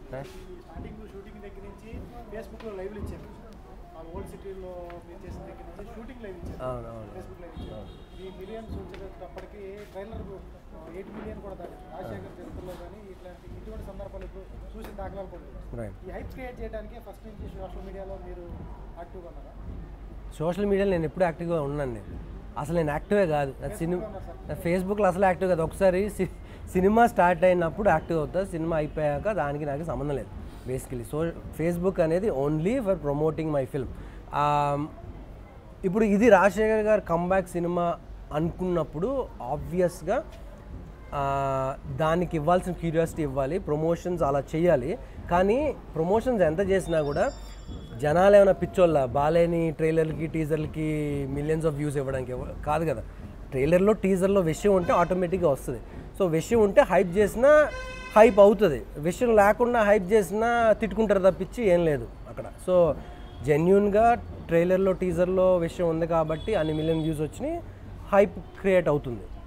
Starting shooting దగ్గర నుంచి ఫేస్బుక్లో లైవ్లు ఇచ్చారు వాళ్ళు ఓల్డ్ సిటీలో మీరు చేసిన దగ్గర నుంచి షూటింగ్ లైవ్ ఇచ్చారు అవును అవును ఫేస్బుక్ లైవ్ ఇచ్చారు ఈ మిలియన్స్ వచ్చేటప్పటికి ట్రైలర్ ఎయిట్ మిలియన్ కూడా దాటి రాజశేఖర్ చరిత్రలో కానీ ఇట్లాంటి ఇటువంటి సందర్భాలు ఇప్పుడు చూసిన దాఖలాలు కూడా లేవు. రైట్ ఈ హైప్ క్రియేట్ చేయడానికి ఫస్ట్ నుంచి సోషల్ మీడియాలో మీరు యాక్టివ్గా ఉన్నారా సోషల్ మీడియాలో నేను ఎప్పుడు యాక్టివ్గా ఉన్నాను నేను అసలు నేను యాక్టివే కాదు నా సినిమా నా ఫేస్బుక్లో అసలు యాక్టివ్ కాదు ఒకసారి సి- సినిమా స్టార్ట్ అయినప్పుడు యాక్టివ్ అవుతా సినిమా అయిపోయాక దానికి నాకు సంబంధం లేదు బేసికలీ సో ఫేస్బుక్ అనేది only for promoting my film ఇప్పుడు ఇది రాజశేఖర్ గారు కంబ్యాక్ సినిమా అనుకున్నప్పుడు ఆబ్వియస్గా దానికి ఇవ్వాల్సిన క్యూరియాసిటీ ఇవ్వాలి ప్రమోషన్స్ అలా చేయాలి కానీ ప్రమోషన్స్ ఎంత చేసినా కూడా జనాలు ఏమైనా పిచ్చోళ్ళ బాలేని ట్రైలర్లకి టీజర్లకి మిలియన్స్ ఆఫ్ వ్యూస్ ఇవ్వడానికి ఎవ- కాదు కదా ట్రైలర్లో టీజర్లో విషయం ఉంటే ఆటోమేటిక్గా వస్తుంది సో విషయం ఉంటే హైప్ చేసినా హైప్ అవుతుంది విషయం లేకుండా హైప్ చేసినా తిట్టుకుంటారు తప్పించి ఏం లేదు అక్కడ సో జెన్యున్గా ట్రైలర్లో టీజర్లో విషయం ఉంది కాబట్టి అన్ని మిలియన్ వ్యూస్ వచ్చినాయి హైప్ క్రియేట్ అవుతుంది